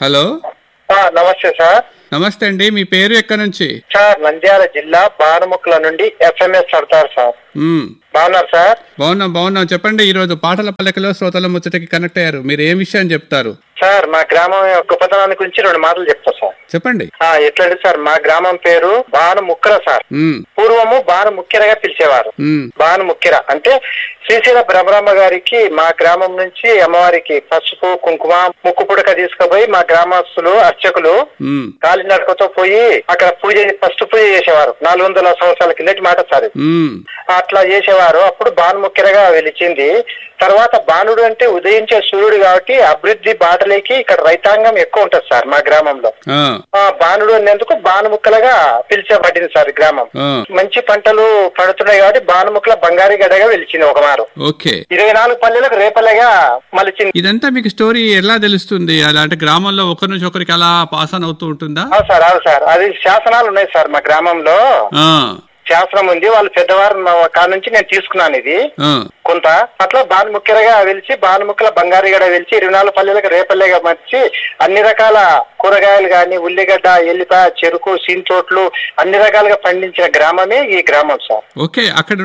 Hello ఆ, నమస్తే sir నమస్తే అండి మీ పేరు ఎక్కడి నుంచి సార్ నంద్యాల జిల్లా బాణముక్కల నుండి ఎఫ్ఎంఎస్ సర్దార్ సార్ మ్మ్. బాగున్నారు సార్ బాగున్నాం బాగున్నాం చెప్పండి ఈ రోజు పాటల పల్లకిలో శ్రోతల ముచ్చటకి కనెక్ట్ అయ్యారు మీరు ఏం విషయం చెప్తారు సార్ మా గ్రామం యొక్క గొప్పతనాన్ని గురించి రెండు మాటలు చెప్తా సార్ చెప్పండి ఆ, ఎట్లండి సార్ మా గ్రామం పేరు బాణముక్కర సార్ మ్మ్. పూర్వము బాణముక్కెరగా పిలిచేవారు మ్మ్. బాణముక్కెర అంటే శ్రీశైల బ్రహ్మరామ గారికి మా గ్రామం నుంచి అమ్మవారికి పసుపు కుంకుమ ముక్కు పుడక తీసుకుపోయి మా గ్రామస్తులు అర్చకులు మ్మ్. కాలినడకతో పోయి అక్కడ పూజ ఫస్ట్ పూజ చేసేవారు నాలుగు వందల సంవత్సరాల కిందటి మాట సార్ ఇది. మ్మ్. అట్లా చేసేవారు అప్పుడు భానుముఖ్యగా వెలిచింది తర్వాత బాణుడు అంటే ఉదయించే సూర్యుడు కాబట్టి అభివృద్ధి బాటలేకి ఇక్కడ రైతాంగం ఎక్కువ ఉంటది సార్ మా గ్రామంలో ఆ, ఆ బాణుడు అనేందుకు బాణముక్కలుగా పిలిచబడింది సార్ ఈ గ్రామం ఆ. మంచి పంటలు పడుతున్నాయి కాబట్టి బాణముక్కల బంగారీ గడ్డగా వెలిచింది ఒక మారు ఓకే ఇరవై నాలుగు పల్లెలకు రేపల్లెగా మలిచింది ఇదంతా మీకు స్టోరీ ఎలా తెలుస్తుంది అలాంటి గ్రామంలో ఒకరి నుంచి ఒకరికి అలా పాస్ ఆన్ అవుతూ ఉంటుందా అవును సార్ అవును సార్ అది శాసనాలు ఉన్నాయి సార్ మా గ్రామంలో ఆ, శాసనం ఉంది వాళ్ళు పెద్దవారు మా కాడ నుంచి నేను తీసుకున్నాను ఇది ఆ. కొంత అట్లా బాణముఖ్యగా వెలిచి బాణముక్కల బంగారుగడ వెలిచి ఇరవై నాలుగు పల్లెలకు రేపల్లెగా మర్చి అన్ని రకాల కూరగాయలు గాని ఉల్లిగడ్డ ఎల్లిపాయ చెరుకు సీంచోట్లు అన్ని రకాలుగా పండించిన గ్రామమే ఈ గ్రామం సార్ ఓకే అక్కడ